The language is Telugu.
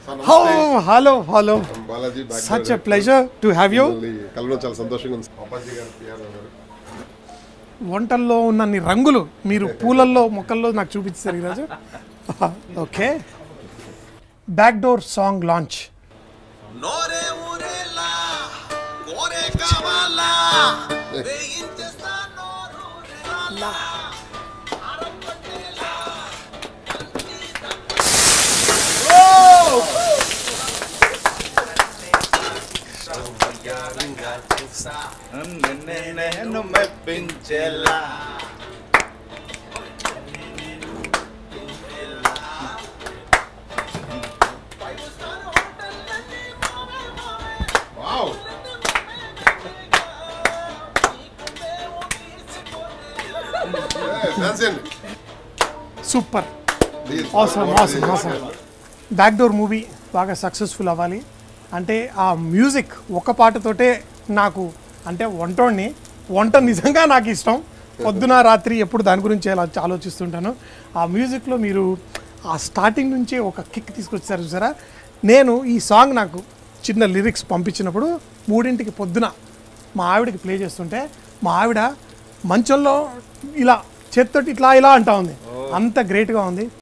హో hello hello Balaji such a pleasure to have you కలవడం చాలా సంతోషంగా ఉంది అప్పాజీ గారు పిఆర్ గారు వంటల్లో ఉన్నన్ని రంగులు మీరు పూలల్లో మొక్కల్లో నాకు చూపించారు ఈరోజు okay back door song launch నోరే ఊరేలా కోరే కావాలా వేయించేస్తా నోరూరేలా నేను మెప్పించేలా వావ్ డాన్స్ చేయండి సూపర్ Please. అవసరం అవసరం అవసరం బ్యాక్ డోర్ మూవీ బాగా సక్సెస్ఫుల్ అవ్వాలి అంటే ఆ మ్యూజిక్ ఒక పాటతోటే నాకు అంటే వంటోడిని వంట నిజంగా నాకు ఇష్టం పొద్దున రాత్రి ఎప్పుడు దాని గురించి అలా ఆలోచిస్తుంటాను ఆ మ్యూజిక్లో మీరు ఆ స్టార్టింగ్ నుంచి ఒక కిక్ తీసుకొచ్చారు చూసారా నేను ఈ సాంగ్ నాకు చిన్న లిరిక్స్ పంపించినప్పుడు మూడింటికి పొద్దున మా ఆవిడకి ప్లే చేస్తుంటే మా ఆవిడ మంచంలో ఇలా చేత్తోటి ఇట్లా ఇలా అంటా ఉంది అంత గ్రేట్గా ఉంది